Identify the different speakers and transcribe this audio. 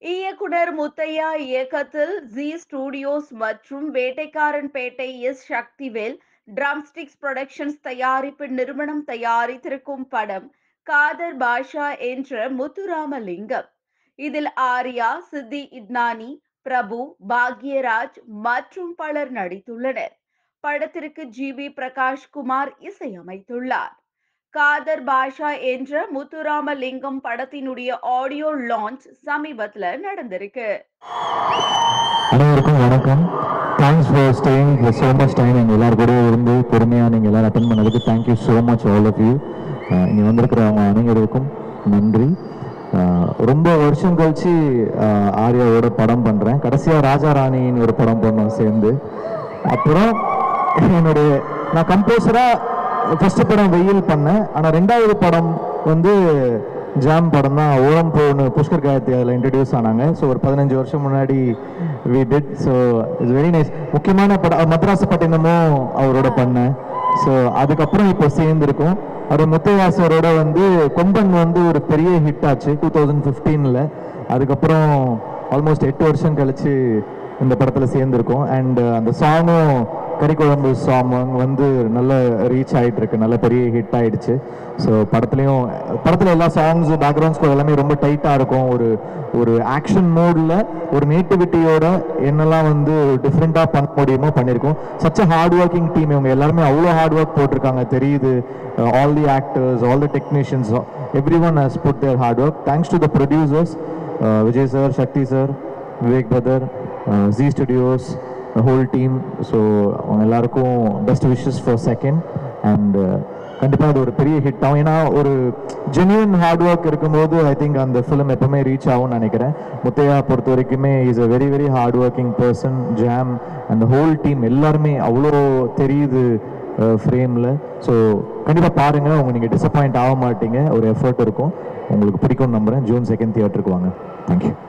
Speaker 1: இயக்குனர் முத்தையா இயக்கத்தில் G Studios மற்றும் Vettaikaran Pettai S Sakthivel Drumsticks Productions தயாரிப்பு நிறுவனம் தயாரித்திருக்கும் படம் காதர் பாஷா என்ற முத்துராமலிங்கம் இதில் ஆர்யா சித்தி இட்னானி பிரபு பாக்யராஜ் மற்றும் பலர் நடித்துள்ளனர் படத்திற்கு ஜி வி பிரகாஷ் குமார் இசையமைத்துள்ளார் காதர் பாஷா என்ற முத்துராமலிங்கம் படத்தினுடைய ஆடியோ லான்ச் சமீபத்துல நடந்திருக்கு
Speaker 2: அனைவருக்கும் வணக்கம் thanks for staying so much time எங்கள் எல்லாரும் கூட இருந்து பொறுமையாக நீங்கள் எல்லாரும் அட்டன் பண்ணதுக்கு thank you so much all of you இங்கே வந்திருக்கிறவங்க அனைவருக்கும் நன்றி அஹ், ரொம்ப வருஷம் கழிச்சு அஹ், ஆர்யாவோட படம் பண்ணுறேன் கடைசியாக ராஜா ராணின்னு ஒரு படம் பண்ணோம் சேர்ந்து அப்புறம் என்னுடைய நான் கம்போசராக ஃபர்ஸ்ட் படம் வெயில் பண்ணேன் ஆனால் ரெண்டாவது படம் வந்து ஜாம் படம் தான் ஓரம் போன்னு புஷ்கர் காயத்ரி அதில் இன்ட்ரடியூஸ் ஆனாங்க ஸோ ஒரு பதினஞ்சு வருஷம் முன்னாடி we did so it's very nice முக்கியமான படம் மദ്രാസப்பட்டினமும் அவரோட பண்ணேன் ஸோ அதுக்கப்புறம் இப்போ சேர்ந்துருக்கோம் அவர் முத்தையா சாரோட வந்து கொம்பன் வந்து ஒரு பெரிய ஹிட் ஆச்சு டூ தௌசண்ட் ஃபிஃப்டீனில் அதுக்கப்புறம் ஆல்மோஸ்ட் எட்டு வருஷம் கழிச்சு இந்த படத்தில் சேர்ந்துருக்கோம் அண்ட் அந்த சாங்கும் கறிக்குழம்பு சாங் வந்து நல்ல ரீச் ஆயிட்டு இருக்கு நல்ல பெரிய ஹிட் ஆயிடுச்சு ஸோ படத்துலையும் படத்தில் எல்லா சாங்ஸ் பேக்ரவுண்ட் ஸ்கோர் எல்லாமே ரொம்ப டைட்டாக இருக்கும் ஒரு ஒரு ஆக்ஷன் மோடில் ஒரு நேட்டிவிட்டியோட என்னெல்லாம் வந்து டிஃப்ரெண்ட்டாக பண்ண முடியுமோ பண்ணியிருக்கோம் such a hard working team இவங்க எல்லாருமே அவ்வளோ ஹார்ட் ஒர்க் போட்டிருக்காங்க தெரியுது all the actors all the technicians everyone has put their hard work thanks to the producers Vijay sir Sakthi sir Vivek பதர் G Studios whole team so அவங்க எல்லாருக்கும் best wishes for second and கண்டிப்பாக அது ஒரு பெரிய hit ஆகும் ஏன்னா ஒரு ஜென்யூன் ஹார்ட் ஒர்க் இருக்கும்போது ஐ திங்க் அந்த ஃபிலிம் எப்பவுமே ரீச் ஆகும்னு நினைக்கிறேன் முத்தையா பொறுத்த வரைக்குமே is a very very hard working person ஜாம் அந்த ஹோல் டீம் எல்லாருமே அவ்வளோ தெரியுது ஃப்ரேமில் ஸோ கண்டிப்பாக பாருங்கள் உங்க நீங்கள் டிசப்பாயிண்ட் ஆக மாட்டீங்க ஒரு எஃபர்ட் இருக்கும் உங்களுக்கு பிடிக்கும்னு நம்புகிறேன் ஜூன் செகண்ட் தியேட்டருக்கு வாங்க தேங்க்யூ